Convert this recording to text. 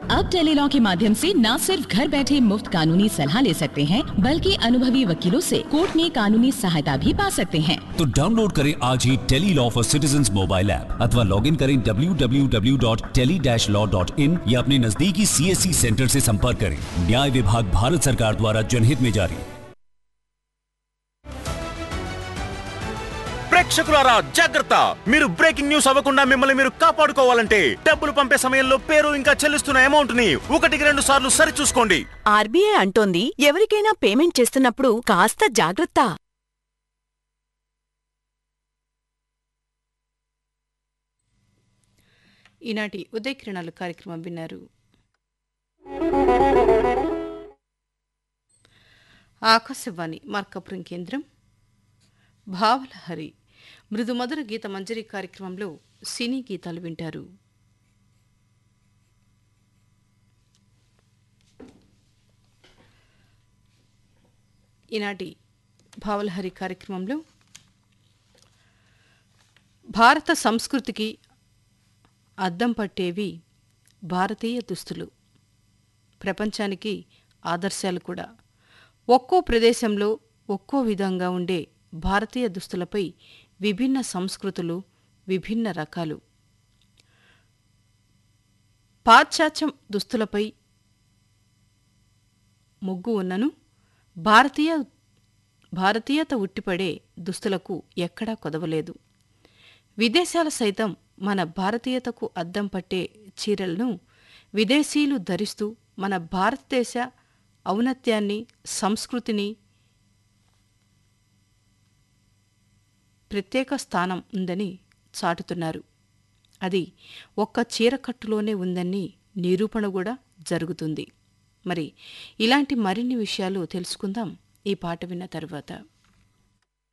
अब टेलीलॉ के माध्यम से न सिर्फ घर बैठे मुफ्त कानूनी सलाह ले सकते हैं बल्कि अनुभवी वकीलों से कोर्ट में कानूनी सहायता भी पा सकते हैं तो डाउनलोड करें आज ही tele law for citizen mobile app अथवा लॉग इन करें www.tele-law.in या अपने नजदीकी सीएससी सेंटर से संपर्क करें न्याय विभाग भारत सरकार द्वारा जनहित में जारी ప్రేక్షకులారా జాగ్రత్త మీరు బ్రేకింగ్ న్యూస్ అవ్వకుండా మిమ్మల్ని మీరు కాపాడుకోవాలంటే డబ్బులు పంపే సమయంలో పేరు ఇంకా చెల్లిస్తున్న అమౌంట్ ని ఒకటికి రెండు సార్లు సరి చూసుకోండి ఆర్బీఐ అంటోంది ఎవరికైనా పేమెంట్ చేస్తున్నప్పుడు కాస్త జాగ్రత్త ఈనాటి ఉదయకిరణాలు కార్యక్రమం విన్నారు ఆకాశవాణి మార్కపురం కేంద్రం భావలహరి మృదుమధుర గీత మంజరి కార్యక్రమంలో సినీ గీతాలు వింటారు ఈనాటి భావలహరి కార్యక్రమంలో భారత సంస్కృతికి అద్దం పట్టేవి భారతీయ దుస్తులు ప్రపంచానికి ఆదర్శాలు కూడా ఒక్కో ప్రదేశంలో ఒక్కో విధంగా ఉండే భారతీయ దుస్తులపై విభిన్న సంస్కృతులు విభిన్న రకాలు పాశ్చాత్యం దుస్తులపై ముగ్గు ఉన్నను భారతీయ భారతీయత ఉట్టిపడే దుస్తులకు ఎక్కడా కొదవలేదు విదేశాల సైతం మన భారతీయతకు అద్దం పట్టే చీరలను విదేశీయులు ధరిస్తూ మన భారతదేశ ఔన్నత్యాన్ని సంస్కృతిని ప్రత్యేక స్థానం ఉందని చాటుతున్నారు అది ఒక్క చీరకట్టులోనే ఉందని నిరూపణ కూడా జరుగుతుంది మరి ఇలాంటి మరిన్ని విషయాలు తెలుసుకుందాం ఈ పాట విన్న తర్వాత